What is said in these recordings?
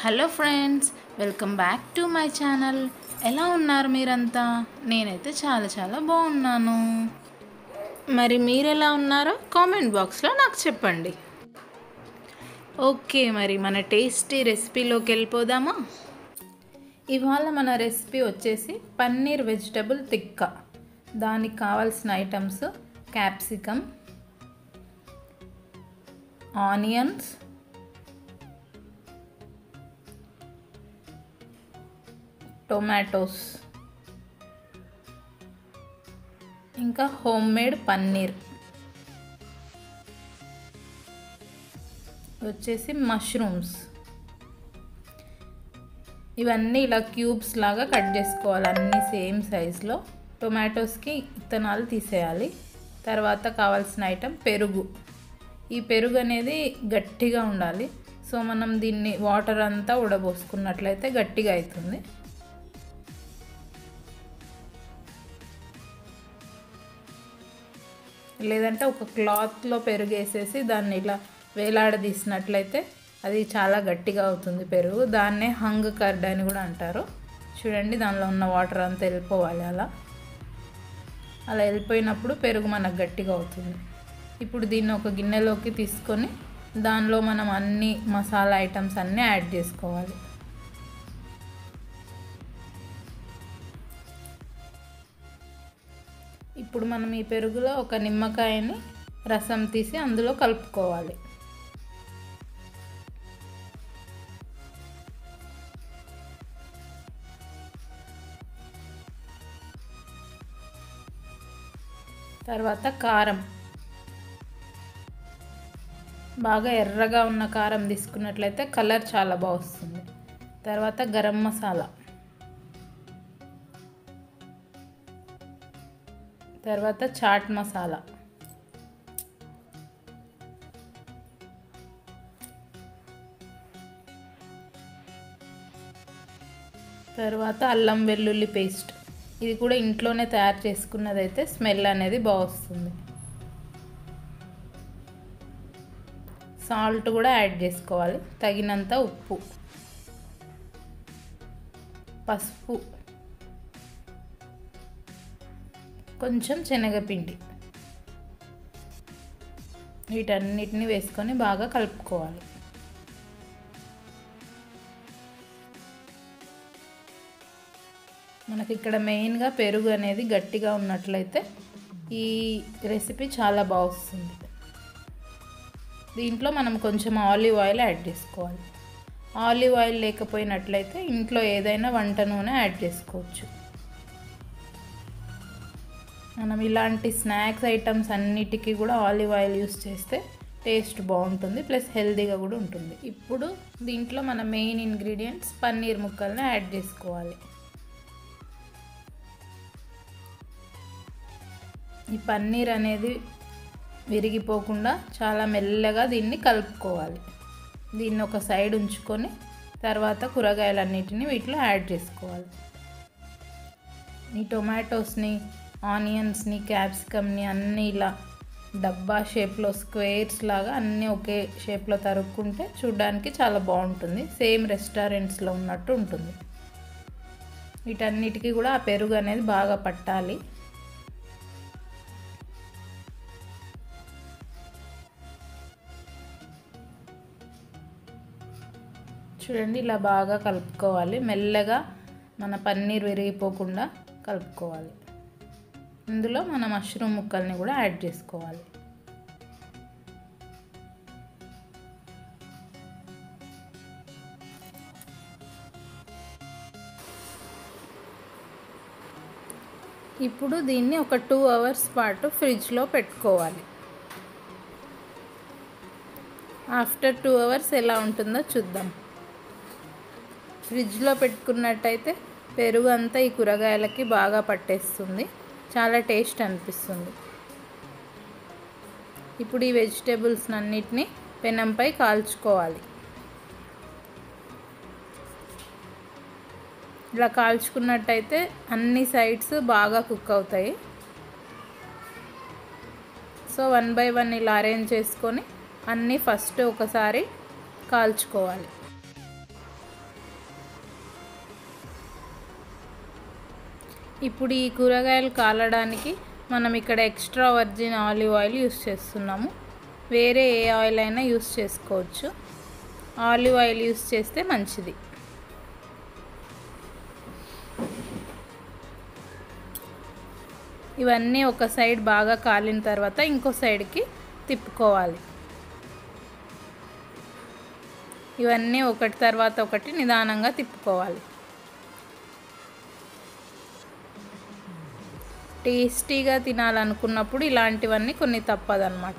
hello friends welcome back to my channel ఎలా ఉన్నారు మీరంతా నేనైతే చాలా చాలా బాగున్నాను మరి మీరు ఎలా ఉన్నారో కామెంట్ బాక్స్లో నాకు చెప్పండి ఓకే మరి మన టేస్టీ రెసిపీలోకి వెళ్ళిపోదామా ఇవాళ మన రెసిపీ వచ్చేసి పన్నీర్ వెజిటబుల్ తిక్క దానికి కావాల్సిన ఐటమ్స్ క్యాప్సికమ్ ఆనియన్స్ టొమాటోస్ ఇంకా హోమ్ మేడ్ పన్నీర్ వచ్చేసి మష్రూమ్స్ ఇవన్నీ ఇలా క్యూబ్స్ లాగా కట్ చేసుకోవాలి అన్నీ సేమ్ సైజులో టొమాటోస్కి ఇత్తనాలు తీసేయాలి తర్వాత కావాల్సిన ఐటెం పెరుగు ఈ పెరుగు అనేది గట్టిగా ఉండాలి సో మనం దీన్ని వాటర్ అంతా ఉడబోసుకున్నట్లయితే గట్టిగా అవుతుంది లేదంటే ఒక క్లాత్లో పెరుగు వేసేసి దాన్ని ఇలా వేలాడదీసినట్లయితే అది చాలా గట్టిగా అవుతుంది పెరుగు దాన్నే హంగ్ కర్డ్ అని కూడా అంటారు చూడండి దానిలో ఉన్న వాటర్ అంతా వెళ్ళిపోవాలి అలా అలా వెళ్ళిపోయినప్పుడు పెరుగు మనకు గట్టిగా అవుతుంది ఇప్పుడు దీన్ని ఒక గిన్నెలోకి తీసుకొని దానిలో మనం అన్ని మసాలా ఐటమ్స్ అన్నీ యాడ్ చేసుకోవాలి ఇప్పుడు మనం ఈ పెరుగులో ఒక నిమ్మకాయని రసం తీసి అందులో కలుపుకోవాలి తర్వాత కారం బాగా ఎర్రగా ఉన్న కారం తీసుకున్నట్లయితే కలర్ చాలా బాగా వస్తుంది తర్వాత గరం మసాలా తర్వాత చాట్ మసాలా తర్వాత అల్లం వెల్లుల్లి పేస్ట్ ఇది కూడా ఇంట్లోనే తయారు చేసుకున్నదైతే స్మెల్ అనేది బాగా వస్తుంది సాల్ట్ కూడా యాడ్ చేసుకోవాలి తగినంత ఉప్పు పసుపు కొంచెం శనగపిండి వీటన్నిటిని వేసుకొని బాగా కలుపుకోవాలి మనకి ఇక్కడ మెయిన్గా పెరుగు అనేది గట్టిగా ఉన్నట్లయితే ఈ రెసిపీ చాలా బాగా వస్తుంది దీంట్లో మనం కొంచెం ఆలివ్ ఆయిల్ యాడ్ చేసుకోవాలి ఆలివ్ ఆయిల్ లేకపోయినట్లయితే ఇంట్లో ఏదైనా వంట నూనె యాడ్ చేసుకోవచ్చు మనం ఇలాంటి స్నాక్స్ ఐటమ్స్ అన్నిటికీ కూడా ఆలివ్ ఆయిల్ యూస్ చేస్తే టేస్ట్ బాగుంటుంది ప్లస్ హెల్తీగా కూడా ఉంటుంది ఇప్పుడు దీంట్లో మన మెయిన్ ఇంగ్రీడియంట్స్ పన్నీర్ ముక్కల్ని యాడ్ చేసుకోవాలి ఈ పన్నీర్ అనేది విరిగిపోకుండా చాలా మెల్లగా దీన్ని కలుపుకోవాలి దీన్ని ఒక సైడ్ ఉంచుకొని తర్వాత కూరగాయలన్నిటిని వీటిలో యాడ్ చేసుకోవాలి ఈ టొమాటోస్ని ఆనియన్స్ని క్యాప్సికమ్ని అన్నీ ఇలా డబ్బా షేప్లో స్క్వేర్స్ లాగా అన్నీ ఒకే షేప్లో తరుక్కుంటే చూడ్డానికి చాలా బాగుంటుంది సేమ్ రెస్టారెంట్స్లో ఉన్నట్టు ఉంటుంది వీటన్నిటికీ కూడా ఆ పెరుగు అనేది బాగా పట్టాలి చూడండి ఇలా బాగా కలుపుకోవాలి మెల్లగా మన పన్నీర్ విరిగిపోకుండా కలుపుకోవాలి ఇందులో మన మష్రూమ్ ముక్కల్ని కూడా యాడ్ చేసుకోవాలి ఇప్పుడు దీన్ని ఒక టూ అవర్స్ పాటు ఫ్రిడ్జ్లో పెట్టుకోవాలి ఆఫ్టర్ టూ అవర్స్ ఎలా ఉంటుందో చూద్దాం ఫ్రిడ్జ్లో పెట్టుకున్నట్టయితే పెరుగు అంతా ఈ కూరగాయలకి బాగా పట్టేస్తుంది చాలా టేస్ట్ అనిపిస్తుంది ఇప్పుడు ఈ వెజిటేబుల్స్ అన్నిటినీ పెనంపై కాల్చుకోవాలి ఇలా కాల్చుకున్నట్టయితే అన్ని సైడ్స్ బాగా కుక్ అవుతాయి సో వన్ బై వన్ ఇలా అరేంజ్ చేసుకొని అన్నీ ఫస్ట్ ఒకసారి కాల్చుకోవాలి ఇప్పుడు ఈ కూరగాయలు కాలడానికి మనం ఇక్కడ extra virgin olive oil use చేస్తున్నాము వేరే ఏ ఆయిల్ అయినా యూస్ చేసుకోవచ్చు ఆలివ్ ఆయిల్ యూస్ చేస్తే మంచిది ఇవన్నీ ఒక సైడ్ బాగా కాలిన తర్వాత ఇంకో సైడ్కి తిప్పుకోవాలి ఇవన్నీ ఒకటి తర్వాత ఒకటి నిదానంగా తిప్పుకోవాలి టేస్టీగా తినాలనుకున్నప్పుడు ఇలాంటివన్నీ కొన్ని తప్పదన్నమాట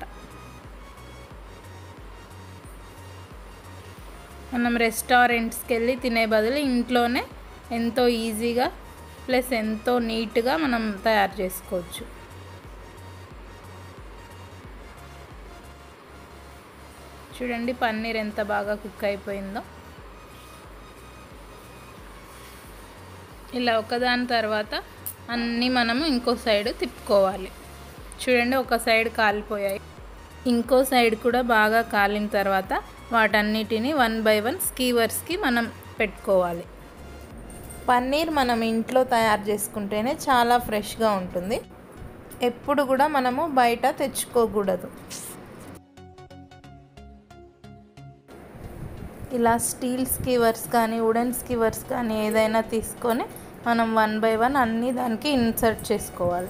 మనం రెస్టారెంట్స్కి వెళ్ళి తినే బదులు ఇంట్లోనే ఎంతో ఈజీగా ప్లస్ ఎంతో నీట్గా మనం తయారు చేసుకోవచ్చు చూడండి పన్నీర్ ఎంత బాగా కుక్ అయిపోయిందో ఇలా ఒకదాని తర్వాత అన్నీ మనము ఇంకో సైడ్ తిప్పుకోవాలి చూడండి ఒక సైడ్ కాలిపోయాయి ఇంకో సైడ్ కూడా బాగా కాలిన తర్వాత వాటన్నిటిని వన్ బై వన్ స్కీవర్స్కి మనం పెట్టుకోవాలి పన్నీర్ మనం ఇంట్లో తయారు చేసుకుంటేనే చాలా ఫ్రెష్గా ఉంటుంది ఎప్పుడు కూడా మనము బయట తెచ్చుకోకూడదు ఇలా స్టీల్ స్కీవర్స్ కానీ వుడెన్ స్కీవర్స్ కానీ ఏదైనా తీసుకొని మనం వన్ బై వన్ అన్నీ దానికి ఇన్సర్ట్ చేసుకోవాలి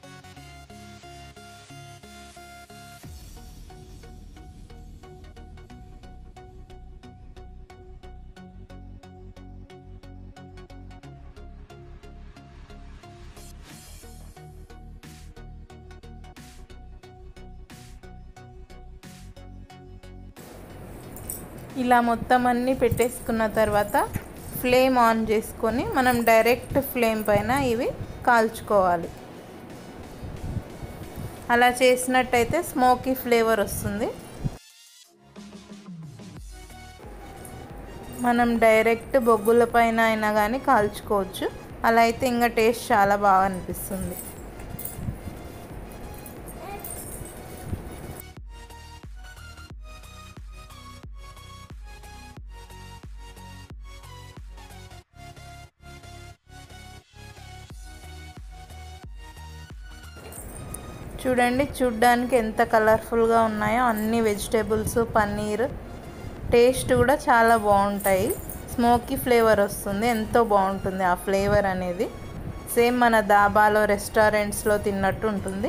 ఇలా మొత్తం అన్నీ పెట్టేసుకున్న తర్వాత ఫ్లేమ్ ఆన్ చేసుకొని మనం డైరెక్ట్ ఫ్లేమ్ పైన ఇవి కాల్చుకోవాలి అలా చేసినట్టయితే స్మోకీ ఫ్లేవర్ వస్తుంది మనం డైరెక్ట్ బొగ్గుల పైన అయినా కానీ కాల్చుకోవచ్చు అలా అయితే ఇంకా టేస్ట్ చాలా బాగా అనిపిస్తుంది చూడండి చూడ్డానికి ఎంత కలర్ఫుల్గా ఉన్నాయో అన్ని వెజిటేబుల్స్ పన్నీర్ టేస్ట్ కూడా చాలా బాగుంటాయి స్మోకీ ఫ్లేవర్ వస్తుంది ఎంతో బాగుంటుంది ఆ ఫ్లేవర్ అనేది సేమ్ మన దాబాలో రెస్టారెంట్స్లో తిన్నట్టు ఉంటుంది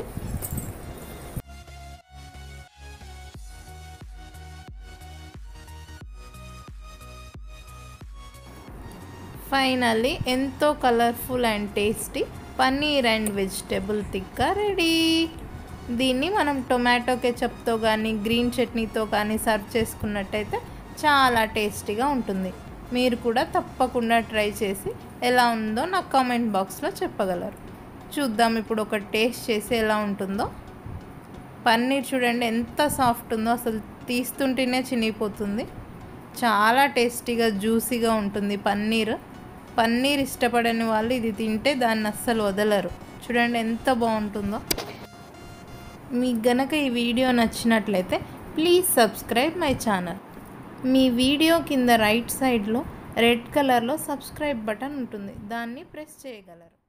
ఫైనల్లీ ఎంతో colourful and tasty paneer and vegetable tikka ready దీన్ని మనం టొమాటో కెచప్తో కానీ గ్రీన్ చట్నీతో కానీ సర్వ్ చేసుకున్నట్టయితే చాలా టేస్టీగా ఉంటుంది మీరు కూడా తప్పకుండా ట్రై చేసి ఎలా ఉందో నాకు కామెంట్ బాక్స్లో చెప్పగలరు చూద్దాం ఇప్పుడు ఒక టేస్ట్ చేసి ఎలా ఉంటుందో పన్నీర్ చూడండి ఎంత సాఫ్ట్ ఉందో అసలు తీస్తుంటేనే చినిగిపోతుంది చాలా టేస్టీగా జ్యూసీగా ఉంటుంది పన్నీర్ పన్నీర్ ఇష్టపడని వాళ్ళు ఇది తింటే దాన్ని అస్సలు వదలరు చూడండి ఎంత బాగుంటుందో మీకు గనక ఈ వీడియో నచ్చినట్లయితే ప్లీజ్ సబ్స్క్రైబ్ మై ఛానల్ మీ వీడియో కింద రైట్ సైడ్లో రెడ్ కలర్లో సబ్స్క్రైబ్ బటన్ ఉంటుంది దాన్ని ప్రెస్ చేయగలరు